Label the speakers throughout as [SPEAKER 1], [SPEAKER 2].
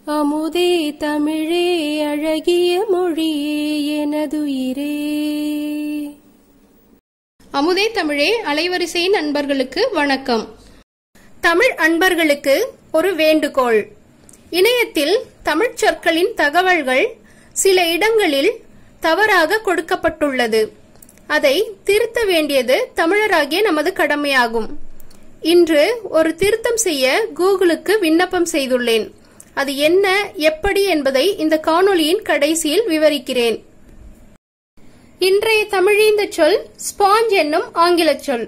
[SPEAKER 1] அமுதே தமிழே அழகிய மொழியே எனதுயிரே
[SPEAKER 2] அமுதே தமிழே அலைவரிசை நண்பர்களுக்கு வணக்கம் தமிழ் அன்பர்களுக்கு ஒரு வேண்டுகோள் இணையத்தில் தமிழ்ச் சொற்களின் தகவல்கள் சில இடங்களில் தவறாக கொடுக்கப்பட்டுள்ளது அதை திருத்த வேண்டியது தமிழராகிய நமது கடமையாகும் இன்று ஒரு திருத்தம் செய்ய கூகுளுக்கு விண்ணப்பம் செய்துள்ளேன் அது என்ன எப்படி என்பதை இந்த காணொளியின் கடைசியில் விவரிக்கிறேன் இன்றைய தமிழீந்த சொல் ஸ்பாஞ்ச் என்னும் ஆங்கிலச் சொல்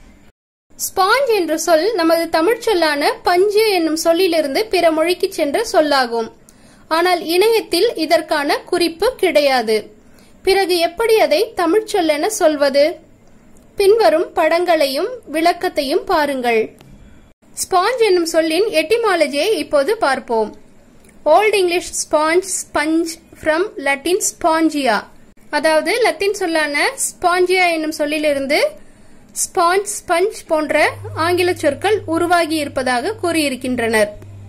[SPEAKER 2] ஸ்பாஞ்ச் என்ற சொல் நமது தமிழ்ச் சொல்லான பஞ்சு என்னும் சொல்லிலிருந்து பிற மொழிக்கு சென்ற சொல்லாகும் ஆனால் இணையத்தில் இதற்கான குறிப்பு கிடையாது பிறகு எப்படி அதை தமிழ்ச் சொல்லென சொல்வது பின்வரும் படங்களையும் விளக்கத்தையும் பாருங்கள் ஸ்பாஞ்ச் என்னும் சொல்லின் எட்டிமாலஜியை இப்போது பார்ப்போம் Old English sponge sponge from Latin spongia அதாவது லத்தீன் சொல்லான ஸ்பாஞ்சியா என்னும் சொல்லிலிருந்து ஸ்பாஞ்ச் ஸ்பஞ்ச் போன்ற ஆங்கில சொற்கள் உருவாகி இருப்பதாக கூறியிருக்கின்றனர்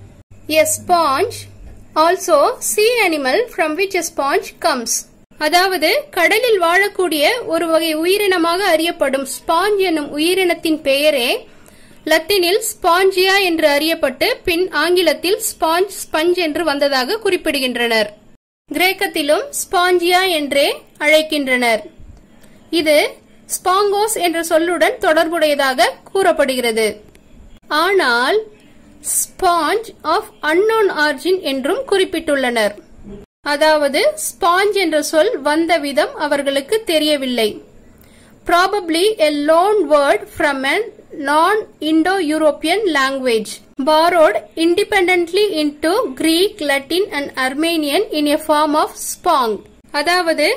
[SPEAKER 2] a sponge also sea animal from which a sponge comes அதாவது கடலில் வாழக்கூடிய ஒரு வகை உயிரினமாக அறியப்படும் ஸ்பாஞ்ச் என்னும் உயிரினத்தின் பெயரே லத்தீனில் ஸ்பாஞ்சியா என்று அறியப்பட்டு பின் ஆங்கிலத்தில் ஸ்பாஞ்ச் ஸ்பஞ்ச் என்று வந்ததாக குறிப்பிடுகின்றனர் கிரேக்கத்திலும் ஸ்பாஞ்சியா என்றே அழைக்கின்றனர் இது ஸ்பாங்கோஸ் என்ற சொல்லுடன் தொடர்புடையதாக கூறப்படுகிறது ஆனால் ஸ்பாஞ்ச் ஆஃப் அன்னோன் ஆர்ஜின் என்றும் குறிப்பிட்டுள்ளனர் அதாவது ஸ்பாஞ்ச் என்ற சொல் வந்த விதம் அவர்களுக்கு தெரியவில்லை probably a loan word from an non Indo European language borrowed independently into Greek, Latin and Armenian in a form of spong. அதாவது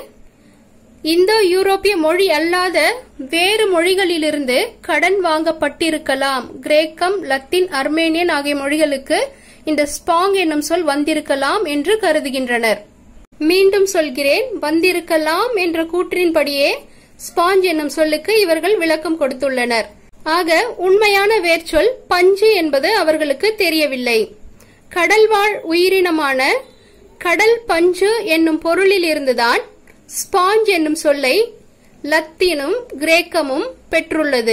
[SPEAKER 2] இந்தோ யூரோப்பிய மொழி அல்லாத வேறு மொழிகளிலிருந்து கடன் வாங்கப்பட்டிருக்கலாம் கிரேக்கம் லத்தீன் அர்மேனியன் ஆகிய மொழிகளுக்கு இந்த ஸ்பாங் என்னும் சொல் வந்திருக்கலாம் என்று கருதுகின்றனர் மீண்டும் சொல்கிறேன் வந்திருக்கலாம் என்ற கூற்றின்படியே ஸ்பாஞ்ச் என்னும் சொல்லுக்கு இவர்கள் விளக்கம் கொடுத்துள்ளனர் ஆக உண்மையான வேர்ச்சொல் பஞ்சு என்பது அவர்களுக்கு தெரியவில்லை கடல்வாழ் உயிரினமான கடல் பஞ்சு என்னும் பொருளில் இருந்துதான் ஸ்பாஞ்ச் என்னும் சொல்லை லத்தீனும் கிரேக்கமும் பெற்றுள்ளது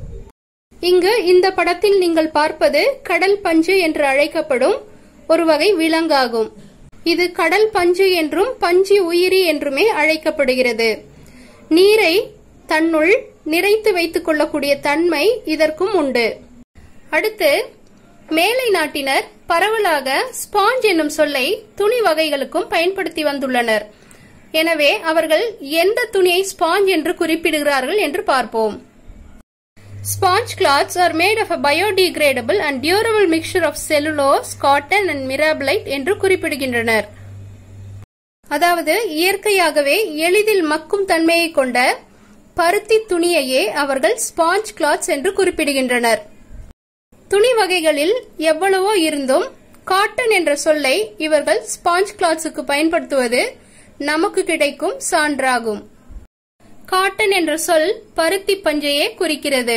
[SPEAKER 2] இங்கு இந்த படத்தில் நீங்கள் பார்ப்பது கடல் பஞ்சு என்று அழைக்கப்படும் ஒரு வகை விலங்காகும் இது கடல் பஞ்சு என்றும் பஞ்சு உயிரி என்றுமே அழைக்கப்படுகிறது நீரை தன்னுள் நிறைத்து வைத்துக் கொள்ளக்கூடிய தன்மை இதற்கும் உண்டு அடுத்து மேலை நாட்டினர் பரவலாக ஸ்பாஞ்ச் என்னும் சொல்லை துணி வகைகளுக்கும் பயன்படுத்தி வந்துள்ளனர் எனவே அவர்கள் எந்த துணியை ஸ்பாஞ்ச் என்று குறிப்பிடுகிறார்கள் என்று பார்ப்போம் sponge cloths are made of a biodegradable and durable mixture of cellulose cotton and mirabilite என்று குறிப்பிடுகின்றனர் அதாவது இயற்கையாகவே எளிதில் மக்கும் தன்மையை கொண்ட பருத்தி துணியையே அவர்கள் ஸ்பாஞ்ச் கிளாத்ஸ் என்று குறிப்பிடுகின்றனர் துணி வகைகளில் எவ்வளவோ இருந்தும் காட்டன் என்ற சொல்லை இவர்கள் ஸ்பாஞ்ச் கிளாத்ஸுக்கு பயன்படுத்துவது நமக்கு கிடைக்கும் சான்றாகும் காட்டன் என்ற சொல் பருத்தி பஞ்சையே குறிக்கிறது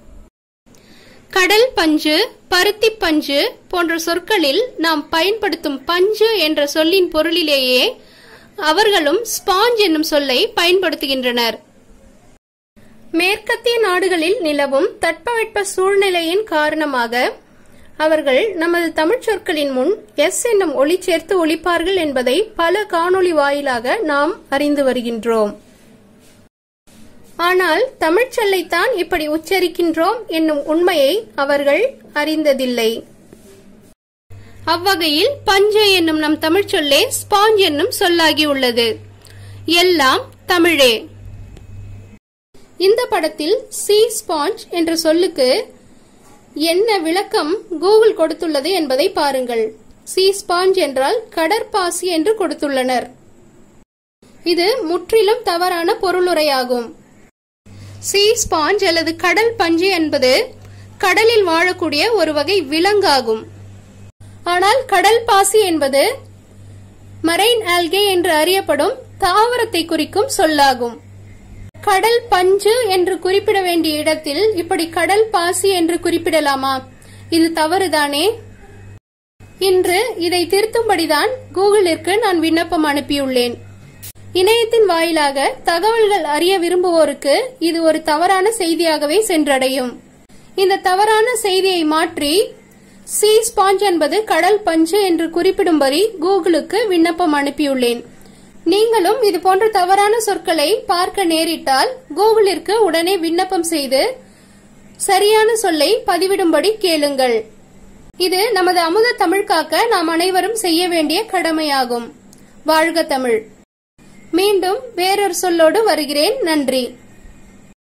[SPEAKER 2] கடல் பஞ்சு பருத்தி பஞ்சு போன்ற சொற்களில் நாம் பயன்படுத்தும் பஞ்சு என்ற சொல்லின் பொருளிலேயே அவர்களும் ஸ்பாஞ்ச் என்னும் சொல்லை பயன்படுத்துகின்றனர் மேற்கத்திய நாடுகளில் நிலவும் தட்பவெட்ப சூழ்நிலையின் காரணமாக அவர்கள் நமது தமிழ்ச் சொற்களின் முன் எஸ் என்னும் ஒளி சேர்த்து ஒழிப்பார்கள் என்பதை பல காணொளி வாயிலாக நாம் அறிந்து வருகின்றோம் ஆனால் தமிழ்ச் சொல்லைத்தான் இப்படி உச்சரிக்கின்றோம் என்னும் உண்மையை அவர்கள் அறிந்ததில்லை அவ்வகையில் பஞ்சு என்னும் நம் தமிழ்ச் சொல்லே ஸ்பாஞ்ச் என்னும் சொல்லாகியுள்ளது எல்லாம் தமிழே இந்த படத்தில் சி ஸ்பாஞ்ச் என்ற சொல்லுக்கு என்ன விளக்கம் கூகுள் கொடுத்துள்ளது என்பதை பாருங்கள் சி ஸ்பாஞ்ச் என்றால் கடற்பாசி என்று கொடுத்துள்ளனர் இது முற்றிலும் தவறான பொருளுரையாகும் சி ஸ்பாஞ்ச் அல்லது கடல் பஞ்சு என்பது கடலில் வாழக்கூடிய ஒரு வகை விலங்காகும் ஆனால் கடல் பாசி என்பது மரைன் ஆல்கே என்று அறியப்படும் தாவரத்தை குறிக்கும் சொல்லாகும் கடல் பஞ்சு என்று குறிப்பிட வேண்டிய இடத்தில் இப்படி கடல் பாசி என்று குறிப்பிடலாமா இது தவறுதானே இன்று இதை திருத்தும்படிதான் கூகுளிற்கு நான் விண்ணப்பம் அனுப்பியுள்ளேன் இணையத்தின் வாயிலாக தகவல்கள் அறிய விரும்புவோருக்கு இது ஒரு தவறான செய்தியாகவே சென்றடையும் இந்த தவறான செய்தியை மாற்றி சி ஸ்பாஞ்ச் என்பது கடல் பஞ்சு என்று குறிப்பிடும்படி கூகுளுக்கு விண்ணப்பம் அனுப்பியுள்ளேன் நீங்களும் இது போன்ற தவறான சொற்களை பார்க்க நேரிட்டால் கூகுளிற்கு உடனே விண்ணப்பம் செய்து சரியான சொல்லை பதிவிடும்படி கேளுங்கள் இது நமது அமுத தமிழ் காக்க நாம் அனைவரும் செய்ய வேண்டிய கடமையாகும் வாழ்க தமிழ் மீண்டும் வேறொரு சொல்லோடு வருகிறேன் நன்றி